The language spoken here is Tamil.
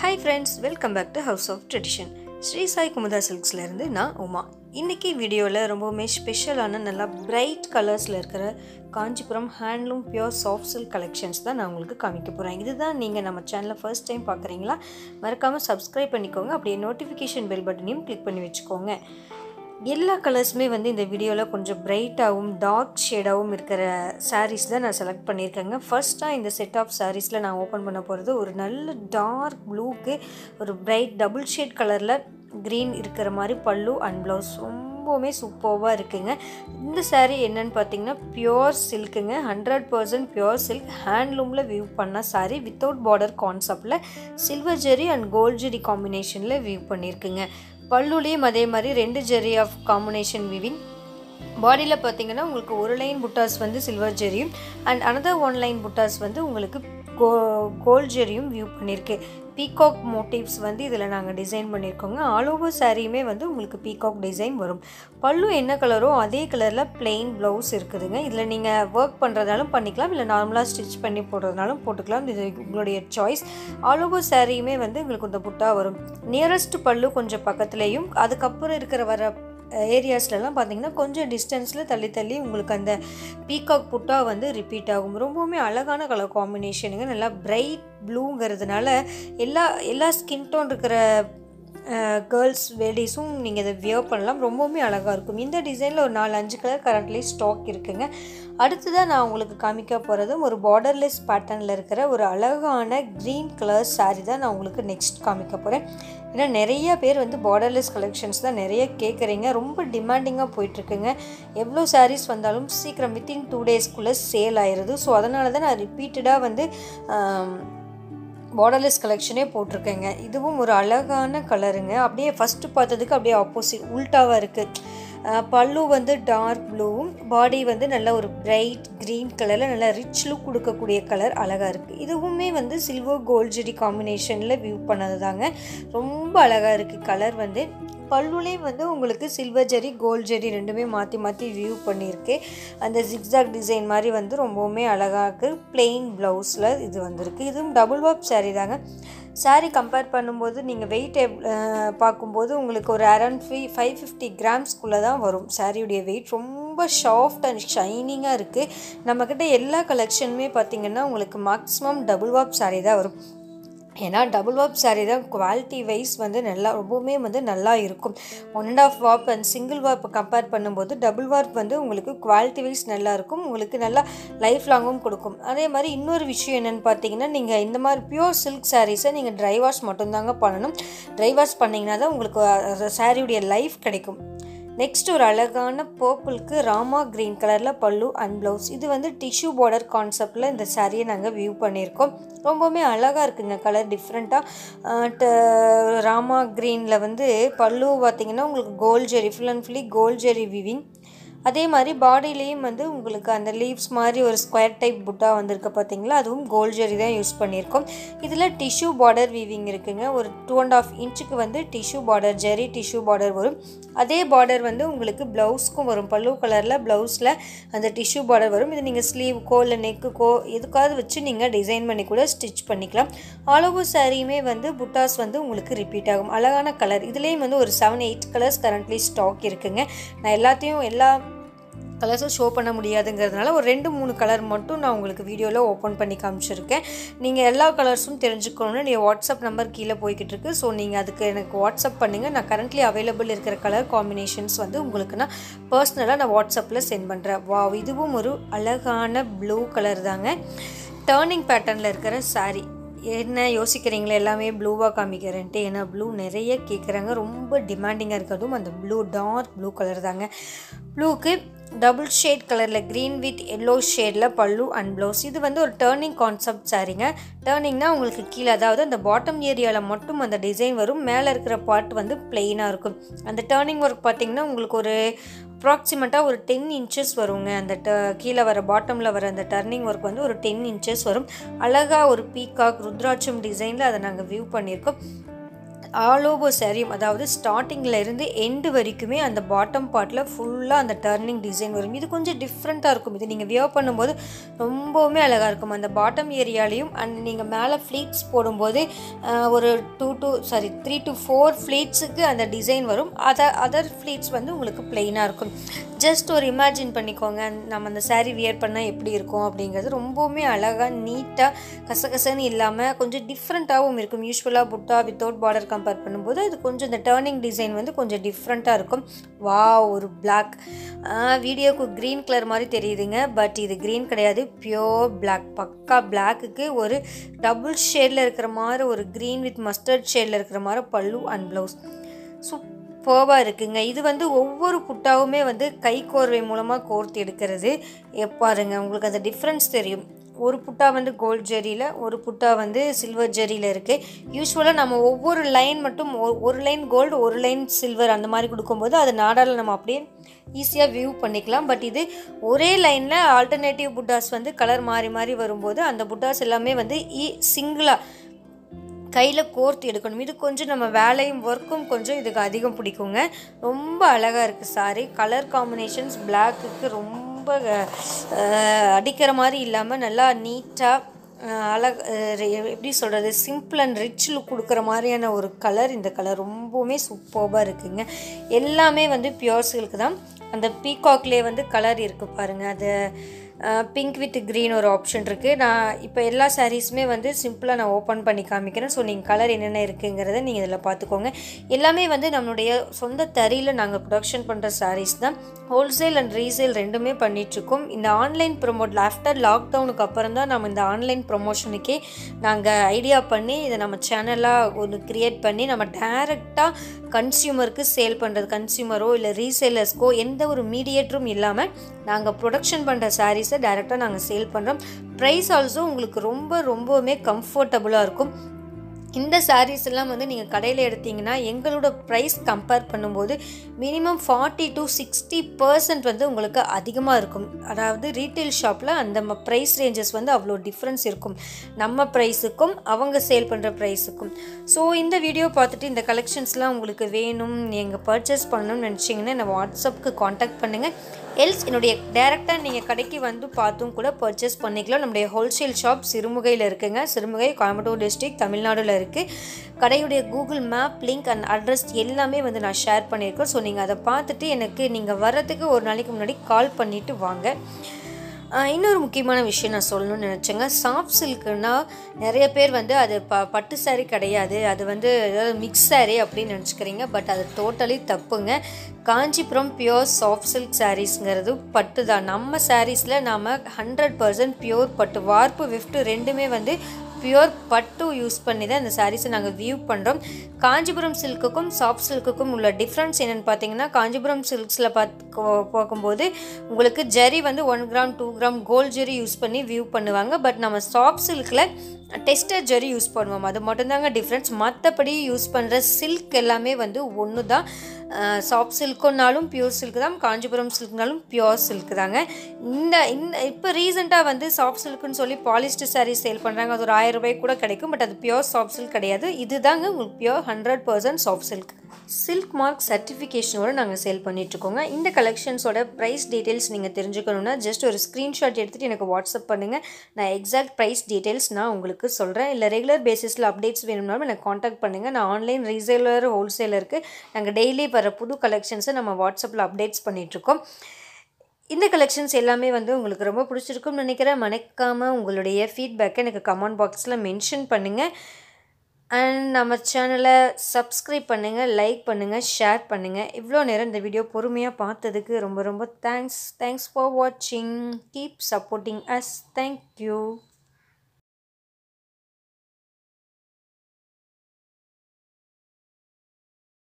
hi friends welcome back to house of tradition Sri Sai Kumudha சில்க்ஸ்லேருந்து நான் உமா இன்றைக்கி வீடியோவில் ரொம்பவுமே ஸ்பெஷலான நல்லா பிரைட் கலர்ஸில் இருக்கிற Kanchipuram handloom pure soft silk collections தான் நான் உங்களுக்கு காமிக்க போகிறேன் இதுதான் நீங்கள் நம்ம சேனலை ஃபர்ஸ்ட் டைம் பார்க்குறீங்களா மறக்காமல் சப்ஸ்கிரைப் பண்ணிக்கோங்க அப்படியே நோட்டிஃபிகேஷன் பெல் பட்டனையும் கிளிக் பண்ணி வச்சுக்கோங்க எல்லா கலர்ஸுமே வந்து இந்த வீடியோவில் கொஞ்சம் பிரைட்டாகவும் டார்க் ஷேடாகவும் இருக்கிற சாரீஸ் தான் நான் செலக்ட் பண்ணியிருக்கேங்க ஃபர்ஸ்ட்டாக இந்த செட் ஆஃப் சாரீஸில் நான் ஓப்பன் பண்ண போகிறது ஒரு நல்ல டார்க் ப்ளூக்கு ஒரு பிரைட் டபுள் ஷேட் கலரில் க்ரீன் இருக்கிற மாதிரி பல்லு அண்ட் ப்ளவுஸ் ரொம்பவுமே சூப்பர்வாக இருக்குங்க இந்த saree என்னன்னு பார்த்தீங்கன்னா பியோர் சில்க்குங்க ஹண்ட்ரட் பர்சன்ட் பியோர் சில்க் ஹேண்ட்லூமில் வியூ பண்ண saree வித்தவுட் பார்டர் கான்செப்டில் silver zari and gold zari காம்பினேஷனில் வியூ பண்ணியிருக்குங்க பல்லுலேயும் அதே மாதிரி ரெண்டு ஜெரி ஆஃப் காம்பினேஷன் விவிங் பாடியில் பார்த்தீங்கன்னா உங்களுக்கு ஒரு லைன் புட்டாஸ் வந்து சில்வர் ஜெரியும் and another one line buttas வந்து உங்களுக்கு கோ கோல்ட் ஜெரியும் வியூ பண்ணியிருக்கு பீகாக் மோட்டிவ்ஸ் வந்து இதில் நாங்கள் டிசைன் பண்ணியிருக்கோங்க ஆல் ஓவர் சாரியுமே வந்து உங்களுக்கு பீகாக் டிசைன் வரும் பல்லு என்ன கலரோ அதே கலரில் plain ப்ளவுஸ் இருக்குதுங்க இதில் நீங்கள் ஒர்க் பண்ணுறதாலும் பண்ணிக்கலாம் இல்லை நார்மலாக ஸ்டிச் பண்ணி போடுறதுனாலும் போட்டுக்கலாம் இது உங்களுடைய சாய்ஸ் ஆல் ஓவர் சாரியுமே வந்து உங்களுக்கு இந்த புட்டா வரும் நியரஸ்ட் பல்லு கொஞ்சம் பக்கத்துலேயும் அதுக்கப்புறம் இருக்கிற வர ஏரியாஸ்லலாம் பார்த்தீங்கன்னா கொஞ்சம் டிஸ்டன்ஸில் தள்ளி தள்ளி உங்களுக்கு அந்த பீகாக் புட்டா வந்து ரிப்பீட் ஆகும் ரொம்பவுமே அழகான கலர் காம்பினேஷனுங்க நல்லா பிரைட் ப்ளூங்கிறதுனால எல்லா எல்லா ஸ்கின் டோன் இருக்கிற கேர்ள்ஸ் லேடிஸும் நீங்கள் இதை வியர் பண்ணலாம் ரொம்பவுமே அழகாக இருக்கும் இந்த டிசைனில் ஒரு நாலு அஞ்சு கலர் கரண்ட்லி ஸ்டாக் இருக்குங்க அடுத்ததாக நான் உங்களுக்கு காமிக்க போகிறதும் ஒரு பார்டர்லெஸ் பேட்டர்னில் இருக்கிற ஒரு அழகான க்ரீன் கலர் saree தான் நான் உங்களுக்கு நெக்ஸ்ட் காமிக்க போகிறேன் ஏன்னா நிறைய பேர் வந்து பார்டர்லெஸ் கலெக்ஷன்ஸ் தான் நிறைய கேட்குறீங்க ரொம்ப டிமாண்டிங்காக போயிட்டுருக்குங்க எவ்வளோ sarees வந்தாலும் சீக்கிரம் வித்தின் டூ டேஸ்க்குள்ளே சேல் ஆயிடுது ஸோ அதனால தான் நான் ரிப்பீட்டடாக வந்து ஆம், பார்டர்லெஸ் கலெக்ஷனே போட்டிருக்கேங்க இதுவும் ஒரு அழகான கலருங்க அப்படியே ஃபஸ்ட்டு பார்த்ததுக்கு அப்படியே ஆப்போசிட் உல்ட்டாவாக இருக்குது பல்லு வந்து டார்க் ப்ளூவும் பாடி வந்து நல்ல ஒரு பிரைட் க்ரீன் கலரில் நல்ல ரிச் லுக் கொடுக்கக்கூடிய கலர் அழகாக இருக்குது இதுவுமே வந்து சில்வர் கோல்ட் ஜெரி காம்பினேஷனில் வியூ பண்ணது தாங்க ரொம்ப அழகாக இருக்குது கலர் வந்து பல்லுலேயும் வந்து உங்களுக்கு சில்வர் ஜெரி கோல்ட் ஜெரி ரெண்டுமே மாற்றி மாற்றி வியூ பண்ணியிருக்கு அந்த ஜிக்ஸாக் டிசைன் மாதிரி வந்து ரொம்பவுமே அழகாக இருக்குது பிளெயின் ப்ளவுஸில் இது வந்திருக்கு இதுவும் டபுள் ஒர்க் saree தாங்க saree கம்பேர் பண்ணும்போது நீங்கள் வெயிட் பார்க்கும்போது உங்களுக்கு ஒரு அரௌண்ட் ஃபி ஃபைவ் ஃபிஃப்டி கிராம்ஸ்குள்ளே தான் வரும் சாரியுடைய வெயிட் ரொம்ப சாஃப்ட் அண்ட் ஷைனிங்காக இருக்குது நம்மக்கிட்ட எல்லா கலெக்ஷனுமே பார்த்திங்கன்னா உங்களுக்கு மேக்ஸிமம் டபுள் வாப் saree தான் வரும் ஏன்னா டபுள் வாப் saree தான் குவாலிட்டி வைஸ் வந்து நல்லா ரொம்பவுமே வந்து நல்லா இருக்கும் one and half warp and single warp compare பண்ணும்போது டபுள் வாப் வந்து உங்களுக்கு குவாலிட்டி வைஸ் நல்லா இருக்கும் உங்களுக்கு நல்லா லைஃப் லாங்கும் கொடுக்கும் அதே மாதிரி இன்னொரு விஷயம் என்னென்னு பார்த்தீங்கன்னா நீங்கள் இந்த மாதிரி பியூர் சில்க் சாரீஸை நீங்கள் ட்ரை வாஷ் மட்டும்தாங்க பண்ணணும் ட்ரை வாஷ் பண்ணிங்கன்னா தான் உங்களுக்கு சாரியுடைய லைஃப் கிடைக்கும் நெக்ஸ்ட் ஒரு அழகான பர்பிளுக்கு ராமா க்ரீன் கலரில் பல்லு அண்ட் ப்ளவுஸ் இது வந்து டிஷ்யூ பார்டர் கான்செப்டில் இந்த சாரியை நாங்கள் வியூ பண்ணியிருக்கோம் ரொம்பவுமே அழகாக இருக்குங்க கலர் டிஃப்ரெண்ட்டாக ராமா க்ரீனில் வந்து பல்லு பார்த்திங்கன்னா உங்களுக்கு gold zari full and fully gold zari weaving அதே மாதிரி பாடியிலையும் வந்து உங்களுக்கு அந்த லீவ்ஸ் மாதிரி ஒரு ஸ்கொயர் டைப் புட்டா வந்திருக்கு பார்த்தீங்களா அதுவும் கோல்ட் ஜெரி தான் யூஸ் பண்ணியிருக்கோம் இதில் டிஷ்யூ பார்டர் வீவிங் இருக்குங்க ஒரு டூ அண்ட் ஆஃப் இன்ச்சுக்கு வந்து tissue border zari tissue border வரும் அதே பார்டர் வந்து உங்களுக்கு ப்ளவுஸ்க்கும் வரும் பல்லு கலரில் ப்ளவுஸில் அந்த டிஷ்யூ பார்டர் வரும் இது நீங்கள் ஸ்லீவுக்கோ இல்லை நெக்குக்கோ எதுக்காவது வச்சு நீங்கள் டிசைன் பண்ணி கூட ஸ்டிச் பண்ணிக்கலாம் ஆல் ஓவர் சாரியுமே வந்து புட்டாஸ் வந்து உங்களுக்கு ரிப்பீட் ஆகும் அழகான கலர் இதுலேயும் வந்து ஒரு seven eight colours currently stock இருக்குங்க நான் எல்லாத்தையும் எல்லா கலர்ஸும் ஷோ பண்ண முடியாதுங்கிறதுனால ஒரு ரெண்டு மூணு கலர் மட்டும் நான் உங்களுக்கு வீடியோவில் ஓப்பன் பண்ணி காமிச்சிருக்கேன் நீங்கள் எல்லா கலர்ஸும் தெரிஞ்சுக்கணும்னு நீங்கள் வாட்ஸ்அப் நம்பர் கீழே போய்கிட்டு இருக்கு ஸோ நீங்கள் அதுக்கு எனக்கு வாட்ஸ்அப் பண்ணுங்கள் நான் கரண்ட்லி அவைலபிள் இருக்கிற கலர் காம்பினேஷன்ஸ் வந்து உங்களுக்கு நான் பர்சனலாக நான் வாட்ஸ்அப்பில் சென்ட் பண்ணுறேன் வா இதுவும் ஒரு அழகான ப்ளூ கலர் தாங்க டேர்னிங் பேட்டர்னில் இருக்கிற saree என்ன யோசிக்கிறீங்களே எல்லாமே ப்ளூவாக காமிக்கிறேன்ட்டு ஏன்னா ப்ளூ நிறைய கேட்குறாங்க ரொம்ப டிமாண்டிங்காக இருக்கிறதும் அந்த ப்ளூ டார்க் ப்ளூ கலர் தாங்க ப்ளூக்கு டபுள் ஷேட் கலரில் க்ரீன் வித் எல்லோ ஷேடில் பல்லு அண்ட் ப்ளவுஸ் இது வந்து ஒரு டேர்னிங் கான்செப்ட் சாரிங்க டேர்னிங்னா உங்களுக்கு கீழே அதாவது அந்த பாட்டம் ஏரியாவில் மட்டும் அந்த டிசைன் வரும் மேலே இருக்கிற பார்ட் வந்து பிளெயினாக இருக்கும் அந்த டேர்னிங் ஒர்க் பார்த்தீங்கன்னா உங்களுக்கு ஒரு அப்ராக்சிமேட்டாக ஒரு டென் இன்ச்சஸ் வருங்க அந்த ட கீழே வர பாட்டமில் வர அந்த டர்னிங் ஒர்க் வந்து ஒரு டென் இன்ச்சஸ் வரும் அழகாக ஒரு பீகாக் ருத்ராட்சம் டிசைனில் அதை நாங்கள் வியூ பண்ணியிருக்கோம் ஆல் ஓவர் சாரியும் அதாவது ஸ்டார்டிங்கில் இருந்து எண்டு வரைக்குமே அந்த பாட்டம் பார்ட்டில் ஃபுல்லாக அந்த டர்னிங் டிசைன் வரும் இது கொஞ்சம் டிஃப்ரெண்ட்டாக இருக்கும் இது நீங்கள் வியர் பண்ணும்போது ரொம்பவுமே அழகாக இருக்கும் அந்த பாட்டம் ஏரியாலையும் அண்ட் நீங்கள் மேலே ஃப்ளீட்ஸ் போடும்போது ஆஹ், ஒரு two two sorry three to four ஃப்ளீட்ஸுக்கு அந்த டிசைன் வரும் அதர் அதர் ஃப்ளீட்ஸ் வந்து உங்களுக்கு பிளெயினாக இருக்கும் ஜஸ்ட் ஒரு இமேஜின் பண்ணிக்கோங்க நம்ம அந்த saree வியர் பண்ணால் எப்படி இருக்கும் அப்படிங்கிறது ரொம்பவுமே அழகாக நீட்டாக கசகசன்னு இல்லாமல் கொஞ்சம் டிஃப்ரெண்ட்டாகவும் இருக்கும் யூஸ்வலாக புட்டா வித்தவுட் பார்டர் கம்பேர் பண்ணும்போது அது கொஞ்சம் இந்த டேர்னிங் டிசைன் வந்து கொஞ்சம் டிஃப்ரெண்ட்டாக இருக்கும் வா ஒரு பிளாக் வீடியோக்கு க்ரீன் கலர் மாதிரி தெரியுதுங்க பட் இது க்ரீன் கிடையாது பியோர் பிளாக் பக்கா பிளாக்குக்கு ஒரு டபுள் ஷேடில் இருக்கிற மாதிரி ஒரு க்ரீன் வித் மஸ்டர்ட் ஷேடில் இருக்கிற மாதிரி பல்லு அண்ட் ப்ளவுஸ் சூப்பர்வாக இருக்குங்க இது வந்து ஒவ்வொரு புட்டாவுமே வந்து கை கோர்வை மூலமாக கோர்த்து எடுக்கிறது எ- பாருங்க உங்களுக்கு அந்த டிஃப்ரென்ஸ் தெரியும் ஒரு புட்டா வந்து கோல்ட் ஜெரியில் ஒரு புட்டா வந்து சில்வர் ஜெரியில் இருக்குது யூஸ்வலாக நம்ம ஒவ்வொரு லைன் மட்டும் ஒ- ஒரு லைன் கோல்டு ஒரு லைன் சில்வர் அந்த மாதிரி கொடுக்கும்போது அது நாடால் நம்ம அப்படியே ஈஸியாக வியூ பண்ணிக்கலாம் பட் இது ஒரே லைனில் ஆல்டர்னேட்டிவ் புட்டாஸ் வந்து கலர் மாறி மாறி வரும்போது அந்த புட்டாஸ் எல்லாமே வந்து ஈ சிங்கிளாக கையில் கோர்த்து எடுக்கணும் இது கொஞ்சம் நம்ம வேலையும் ஒர்க்கும் கொஞ்சம் இதுக்கு அதிகம் பிடிக்குங்க ரொம்ப அழகாக இருக்குது சாரி கலர் காம்பினேஷன்ஸ் பிளாக்குக்கு ரொம்ப அஹ், அடிக்கிற மாதிரி இல்லாமல் நல்லா நீட்டாக அழக அஹ், எப்படி சொல்கிறது சிம்பிள் அண்ட் ரிச் லுக் கொடுக்குற மாதிரியான ஒரு கலர் இந்த கலர் ரொம்பவுமே சூப்பராக இருக்குங்க எல்லாமே வந்து பியோர் சில்க் தான் அந்த பீகாக்லேயே வந்து கலர் இருக்குது பாருங்கள் அது பிங்க் வித் க்ரீன் ஒரு ஆப்ஷன் இருக்குது நான் இப்போ எல்லா சாரீஸுமே வந்து சிம்பிளாக நான் ஓப்பன் பண்ணி காமிக்கிறேன் ஸோ நீங்கள் கலர் என்னென்ன இருக்குங்கிறத நீங்கள் இதில் பார்த்துக்கோங்க எல்லாமே வந்து நம்மளுடைய சொந்த தறியில் நாங்கள் ப்ரொடக்ஷன் பண்ணுற சாரீஸ் தான் ஹோல்சேல் அண்ட் ரீசேல் ரெண்டுமே பண்ணிகிட்ருக்கோம் இந்த ஆன்லைன் ப்ரொமோட் ஆஃப்டர் லாக்டவுனுக்கு அப்புறம் தான் நம்ம இந்த ஆன்லைன் ப்ரொமோஷனுக்கே நாங்கள் ஐடியா பண்ணி இதை நம்ம சேனலாக ஒன்று க்ரியேட் பண்ணி நம்ம டைரெக்டாக கன்சியூமருக்கு சேல் பண்ணுறது கன்சியூமரோ இல்லை ரீசேலர்ஸ்க்கோ எந்த ஒரு மீடியேட்டரும் இல்லாமல் நாங்கள் ப்ரொடக்ஷன் பண்ணுற சாரீஸை டைரெக்டாக நாங்கள் சேல் பண்ணுறோம் ப்ரைஸ் ஆல்சோ உங்களுக்கு ரொம்ப ரொம்பவுமே கம்ஃபர்டபுளாக இருக்கும் இந்த சாரீஸ் எல்லாம் வந்து நீங்கள் கடையில் எடுத்தீங்கன்னா எங்களோட ப்ரைஸ் கம்பேர் பண்ணும்போது minimum forty to sixty percent வந்து உங்களுக்கு அதிகமாக இருக்கும் அதாவது ரீட்டைல் ஷாப்பில் அந்த ப்ரைஸ் ரேஞ்சஸ் வந்து அவ்வளோ டிஃப்ரென்ஸ் இருக்கும் நம்ம ப்ரைஸுக்கும் அவங்க சேல் பண்ணுற ப்ரைஸுக்கும் ஸோ இந்த வீடியோ பார்த்துட்டு இந்த கலெக்ஷன்ஸ்லாம் உங்களுக்கு வேணும் நீங்கள் பர்ச்சேஸ் பண்ணணும்னு நினச்சிங்கன்னா என்னை வாட்ஸ்அப்புக்கு காண்டாக்ட் பண்ணுங்கள் எல்ஸ் என்னுடைய டேரெக்டாக நீங்கள் கடைக்கு வந்து பார்த்தும் கூட பர்ச்சேஸ் பண்ணிக்கலாம் நம்முடைய ஹோல்சேல் ஷாப் சிறுமுகையில் இருக்குங்க சிறுமுகை கோயம்புத்தூர் டிஸ்ட்ரிக்ட் தமிழ்நாடுல இருக்குது கடையுடைய Google map link and address எல்லாமே வந்து நான் ஷேர் பண்ணியிருக்கேன் ஸோ நீங்கள் அதை பார்த்துட்டு எனக்கு நீங்கள் வர்றதுக்கு ஒரு நாளைக்கு முன்னாடி கால் பண்ணிவிட்டு வாங்க ஆஹ் இன்னொரு முக்கியமான விஷயம் நான் சொல்லணும்னு நினச்சேங்க சாஃப்ட் சில்க்குன்னா நிறைய பேர் வந்து அது ப பட்டு saree கிடையாது அது வந்து ஏதாவது மிக்ஸ் saree அப்படின்னு நினச்சிக்கிறீங்க பட் அது டோட்டலி தப்புங்க காஞ்சிபுரம் பியோர் சாஃப்ட் சில்க் சாரீஸ்ங்கிறது பட்டு தான் நம்ம சாரீஸில் நாம் ஹண்ட்ரட் பர்சன்ட் பியோர் பட்டு வார்ப்பு விஃப்ட்டு ரெண்டுமே வந்து பியூர் பட்டு யூஸ் பண்ணி தான் இந்த சாரீஸை நாங்கள் வியூ பண்ணுறோம் காஞ்சிபுரம் சில்க்குக்கும் சாஃப்ட் சில்க்குக்கும் உள்ள டிஃப்ரென்ஸ் என்னென்னு பார்த்தீங்கன்னா காஞ்சிபுரம் சில்க்ஸில் பார்த்து பார்க்கும்போது உங்களுக்கு ஜரி வந்து one gram two gram gold zari use பண்ணி வியூ பண்ணுவாங்க பட் நம்ம சாஃப்ட் சில்கில் டெஸ்டர் ஜெரி யூஸ் பண்ணுவோம் அது மட்டும்தாங்க டிஃப்ரென்ஸ் மற்றபடி யூஸ் பண்ணுற சில்க் எல்லாமே வந்து ஒன்று தான் சாஃப்ட் சில்க்குனாலும் பியூர் சில்க் தான் காஞ்சிபுரம் சில்க்னாலும் பியூர் சில்க் தாங்க இந்த இந்த இப்போ ரீசெண்டாக வந்து சாஃப்ட் சில்க்குன்னு சொல்லி பாலிஸ்டர் saree சேல் பண்ணுறாங்க அது ஒரு ஆயிரம் ரூபாய்க்கு கூட கிடைக்கும் பட் அது பியூர் சாஃப்ட் சில்க் கிடையாது இதுதாங்க உங்களுக்கு pure hundred percent soft silk silk mark சர்டிஃபிகேஷனோட நாங்கள் சேல் பண்ணிகிட்ருக்கோங்க இந்த கலெக்ஷன்ஸோட ப்ரைஸ் டீட்டெயில்ஸ் நீங்கள் தெரிஞ்சுக்கணுன்னா ஜஸ்ட் ஒரு ஸ்க்ரீன்ஷாட் எடுத்துகிட்டு எனக்கு வாட்ஸ்அப் பண்ணுங்கள் நான் எக்ஸாக்ட் ப்ரைஸ் டீட்டெயில்ஸ் நான் உங்களுக்கு சொல்கிறேன் இல்லை ரெகுலர் பேசிஸில் அப்டேட்ஸ் வேணும்னாலும் எனக்கு காண்டாக்ட் பண்ணுங்கள் நான் ஆன்லைன் ரீசேலர் ஹோல்சேலருக்கு நாங்கள் டெய்லி வர புது கலெக்ஷன்ஸை நம்ம வாட்ஸ்அப்பில் அப்டேட்ஸ் பண்ணிகிட்ருக்கோம் இந்த கலெக்ஷன்ஸ் எல்லாமே வந்து உங்களுக்கு ரொம்ப பிடிச்சிருக்கும்னு நினைக்கிறேன் மறக்காமல் உங்களுடைய ஃபீட்பேக்கை எனக்கு கமெண்ட் பாக்ஸில் மென்ஷன் பண்ணுங்கள் அண்ட் நம்ம சேனலை சப்ஸ்கிரைப் பண்ணுங்கள் லைக் பண்ணுங்கள் ஷேர் பண்ணுங்கள் இவ்வளோ நேரம் இந்த வீடியோ பொறுமையாக பார்த்ததுக்கு ரொம்ப ரொம்ப தேங்க்ஸ் தேங்க்ஸ் ஃபார் வாட்சிங் கீப் சப்போர்ட்டிங் அஸ் தேங்க்யூ